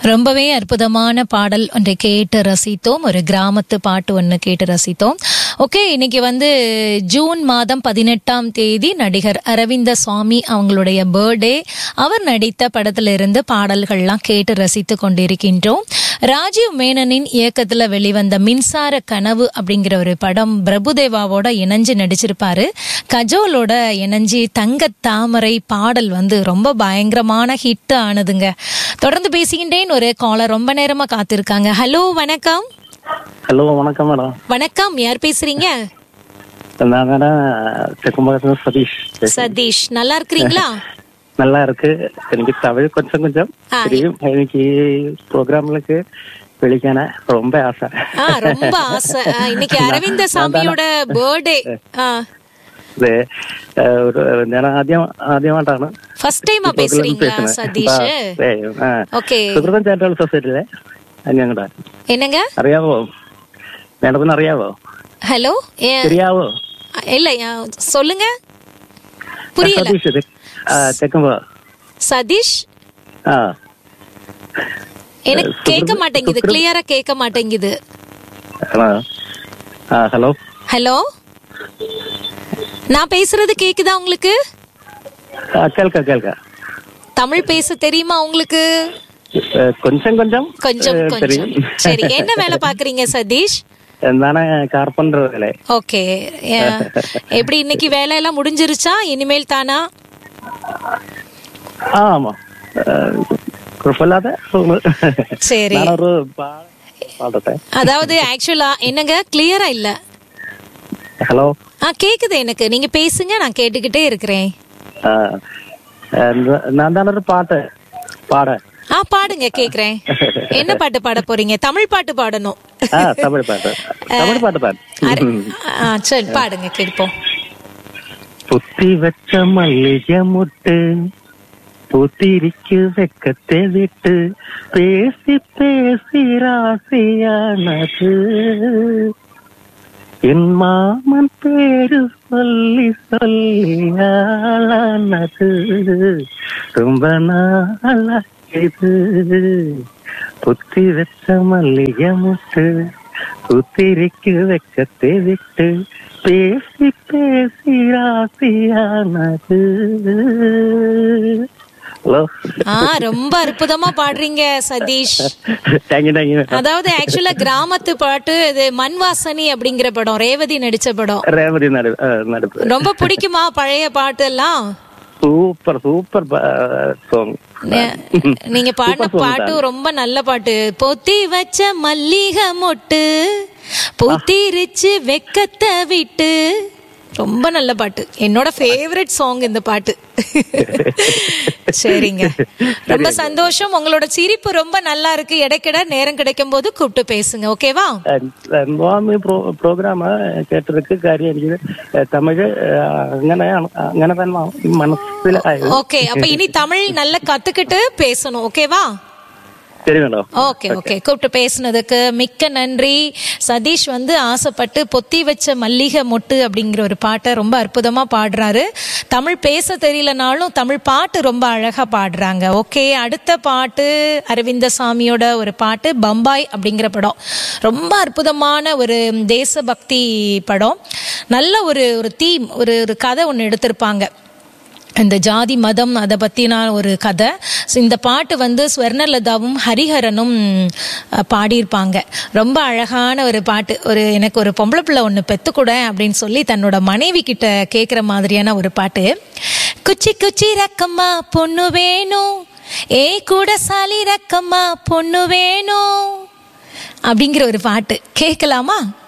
ரொம்பவே அற்புதமான பாடல் ஒன்றை கேட்டு ரசித்தோம் ஒரு கிராமத்து பாட்டு ஒன்று கேட்டு ரசித்தோம் ஓகே இன்னைக்கு வந்து ஜூன் மாதம் பதினெட்டாம் தேதி நடிகர் அரவிந்த சுவாமி அவங்களுடைய பர்த்டே அவர் நடித்த படத்திலிருந்து பாடல்கள்லாம் கேட்டு ரசித்து கொண்டிருக்கின்றோம் ராஜீவ் மேனனின் இயக்கத்துல வெளிவந்த மின்சார கனவு அப்படிங்கிற ஒரு படம் பிரபுதேவாவோட இணைஞ்சு நடிச்சிருப்பாரு கஜோலோட இணைஞ்சு தங்க தாமரை பாடல் வந்து ரொம்ப பயங்கரமான ஹிட் ஆனதுங்க தொடர்ந்து பேசுகின்றேன் ஒரு காலர் ரொம்ப நேரமா காத்திருக்காங்க ஹலோ வணக்கம் ஹலோ வணக்கம் மேடம் வணக்கம் யார் பேசுறீங்க நான் மேடம் தெக்கும்பகத்துல சதீஷ் சதீஷ் நல்லா இருக்கிறீங்களா நல்லா இருக்கு എനിക്ക് തമിഴ് കൊഞ്ചം കൊഞ്ചം ആ, தெரியும் എനിക്ക് പ്രോഗ്രാമിലേക്ക് വിളിക്കാന ரொம்ப ആശ ஆ ரொம்ப ஆசை ஆ, இன்னைக்கு அரவிந்த சாமியோட பர்த்டே ஆ ഇത് ഒരു ഞാൻ ആദ്യം ആദ്യമായിട്ടാണ് ஃபர்ஸ்ட் டைமா பேசுறீங்களா சதீஷ் ஓகே സുഹൃതം ചാരിറ്റബിൾ സൊസൈറ്റിയിലെ ഞങ്ങളുടെ என்னங்க അറിയാവോ മേഡത്തിന് അറിയാവോ ஹலோ ശരിയാവോ இல்ல ஆ, சொல்லுங்க புரியல സതീഷ് ഇത് തെക്കുമ്പോ சதீஷ் ആ எனக்கு கேட்க மாட்டேங்குது கிளியரா கேட்க மாட்டேங்குது ആണോ ആ ഹലോ ஹலோ நான் பேசுறது கேக்குதா உங்களுக்கு ആ കേൾക്കാം കേൾക്കാം தமிழ் பேச தெரியுமா உங்களுக்கு ഏഹ് കൊഞ്ചം കൊഞ്ചം கொஞ்சம் ഏഹ് கொஞ்சம் தெரியும் சரி என்ன வேலை பாக்குறீங்க சதீஷ் എന്താണ് കാർപ്പൻറ്റർ വേല ஓகே எப்படி இன்னைக்கு வேலையெல்லாம் முடிஞ்சிருச்சா இனிமேல் தானா ആ ആമാ ഏഹ് കുഴപ്പമില്ലാതെ പോകുന്നു சரி ഞാനൊരു പാ- പാടട്ടെ அதாவது ஆக்சுவலா என்னங்க கிளியரா இல்ல ഹലോ ஆ கேக்குது எனக்கு நீங்க பேசுங்க நான் கேட்டுக்கிட்டே இருக்கிறேன் ആ എന്ത്- ഞാൻ എന്താണ് പാട്ട് പാട ஆ பாடுங்க கேக்குறேன் என்ன பாட்டு பாட போறீங்க தமிழ் பாட்டு பாடணும் ആ തമിഴ് പാട്ട് തമിഴ് പാട്ട് പാട് அரை- ஆ சரி பாடுங்க கேட்போம் പുത്തി വെച്ച മല്ലിക മുട്ട് പൂത്തിരിക്ക് വെക്കത്തെ വിട്ട് പേസി പേസി രാസിയാണത് என் மாமன் பேரு சொல்லி சொல்லியாளானது ரொம்ப நாளா இது புத்தி வச்ச மல்லிகை முட்டு புத்திரிக்கு வெக்கத்தை விட்டு பேசி பேசி ராசியானது ஹலோ ஆ ரொம்ப அற்புதமா பாடுறீங்க சதீஷ் தேங்க்யூ தேங்க்யூ அதாவது ஆக்சுவலா கிராமத்து பாட்டு இது மண் வாசனி அப்படிங்கிற படம் ரேவதி நடிச்ச படம் ரேவதி நடு நடுப்பு ரொம்ப பிடிக்குமா பழைய பாட்டு எல்லாம் சூப்பர் சூப்பர் சாங் நே- நீங்க பாடின பாட்டு ரொம்ப நல்ல பாட்டு பொத்தி வச்ச மல்லிகை மொட்டு பொத்திரிச்சு வெக்கத்தை விட்டு ரொம்ப நல்ல பாட்டு என்னோட ஃபேவரட் சாங் இந்த பாட்டு சரிங்க ரொம்ப சந்தோஷம் உங்களோட சிரிப்பு ரொம்ப நல்லா இருக்கு இடைக்கிட நேரம் கிடைக்கும் போது கூப்பிட்டு பேசுங்க ஓகேவா നോമി പ്രോഗ്രാം കേട്ടതൊക്കെ കാര്യം എനിക്ക് തമിഴ് അങ്ങനെയാണ് അങ്ങനെ തന്നെ മനസ്സിലായത് ஓகே அப்ப இனி தமிழ் நல்லா கத்துக்கிட்டு பேசணும் ஓகேவா ശരി മേഡം ஓகே ஓகே கூப்பிட்டு பேசுனதுக்கு மிக்க நன்றி சதீஷ் வந்து ஆசைப்பட்டு பொத்தி வச்ச மல்லிகை மொட்டு அப்படிங்கிற ஒரு பாட்டை ரொம்ப அற்புதமா பாடுறாரு தமிழ் பேச தெரியலனாலும் தமிழ் பாட்டு ரொம்ப அழகா பாடுறாங்க ஓகே அடுத்த பாட்டு அரவிந்த சாமியோட ஒரு பாட்டு பம்பாய் அப்படிங்கிற படம் ரொம்ப அற்புதமான ஒரு தேசபக்தி படம் நல்ல ஒரு ஒரு தீம் ஒரு ஒரு கதை ஒன்று எடுத்திருப்பாங்க இந்த ஜாதி மதம் அதை பற்றின ஒரு கதை So, இந்த பாட்டு வந்து ஸ்வர்ணலதாவும் ஹரிஹரனும் அஹ், பாடியிருப்பாங்க ரொம்ப அழகான ஒரு பாட்டு ஒரு எனக்கு ஒரு பொம்பளை பிள்ளை ஒன்று பெத்துக்கூட அப்படின்னு சொல்லி தன்னோட மனைவி கிட்ட கேட்குற மாதிரியான ஒரு பாட்டு குச்சி குச்சி ரக்கம்மா பொண்ணு வேணும் ஏ கூட சாலி ரக்கம்மா பொண்ணு வேணும் அப்படிங்கிற ஒரு பாட்டு கேட்கலாமா